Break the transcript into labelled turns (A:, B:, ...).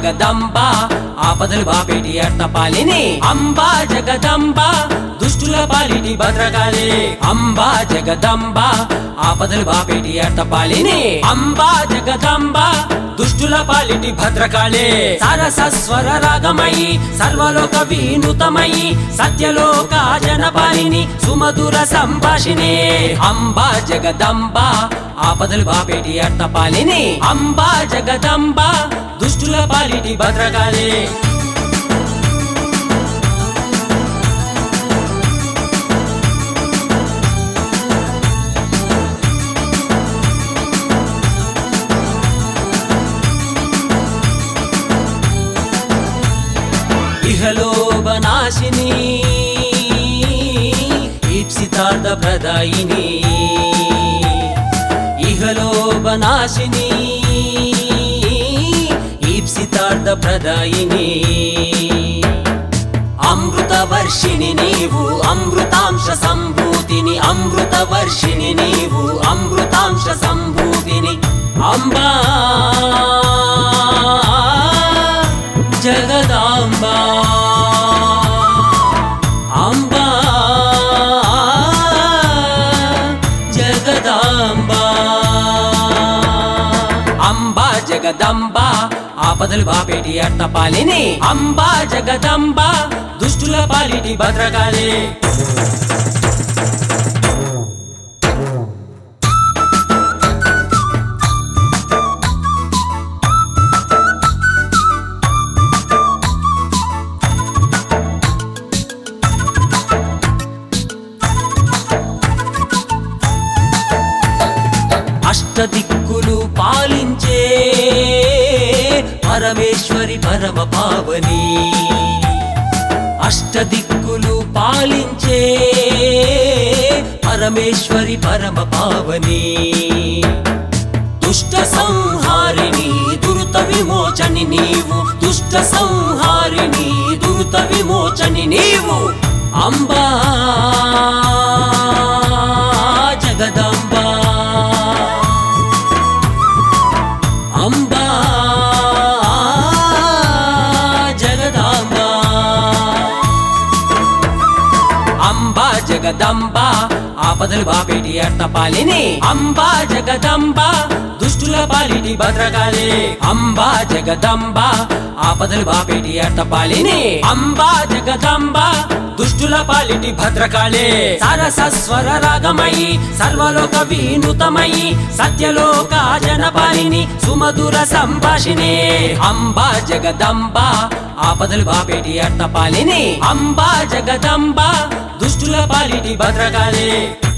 A: జగదంబ ఆపదలు బాపేటి అట్టపాలిని అంబా జగదంబ దుష్టుల పాలిటి భద్రకాళి అంబా జగదంబ ఆపదలు బాపేటి అట్టపాలిని అంబా జగదంబ దుష్టుల పాలిటి భద్రకాళి సరసస్వర రాగమయి సర్వలోక వినూతమయి సత్యలోక జనపాలిని సుమధుర సంభాషిణి అంబా జగదంబ ఆపదలు బాపేటి అట్టపాలిని అంబా జగదంబ దుష్టుల పాలిటి భద్రకాళి ఇహలోభనాశిని ఈప్సితార్థ ప్రదాయిని ఇహలోభనాశిని ఈప్సితార్థ ప్రదాయిని అమృత వర్షిణి నీవు అమృతాంశ సంభూతిని అమృత వర్షిణి నీవు అమృతాంశ సంభూతిని అంబా జగదాంబా అంబా జగదాంబా అంబా జగదంబ ఆపదలు బాపేటి అట్టపాలిని అంబా జగదంబ దుష్టుల పాలిటి భద్రకాళి అష్టదిక్కులు పాలించే పరమేశ్వరి పరమ పావని అష్టదిక్కులు పాలించే పరమేశ్వరి పరమ పావని దుష్ట సంహారిణి దురుత విమోచని నీవు దుష్ట సంహారిణి దురుత విమోచని నీవు అంబా జగదంబా అంబా జగదాంబా అంబా జగదంబ ఆపదలు బాపేటి అట్టపాలిని అంబా జగదంబ దుష్టుల పాలిటి భద్రకాళి అంబా జగదంబ ఆపదలు బాపేటి అట్టపాలిని అంబా జగదంబ దుష్టుల పాలిటి భద్రకాళి సరసస్వర రాగమయి సర్వలోక వినూతమయి సత్యలోక జనపాలిని సుమధుర సంభాషిణి అంబా జగదంబ ఆపదలు బాపేటి అట్టపాలిని అంబా జగదంబ దుష్టుల పాలిటి భద్రకాళి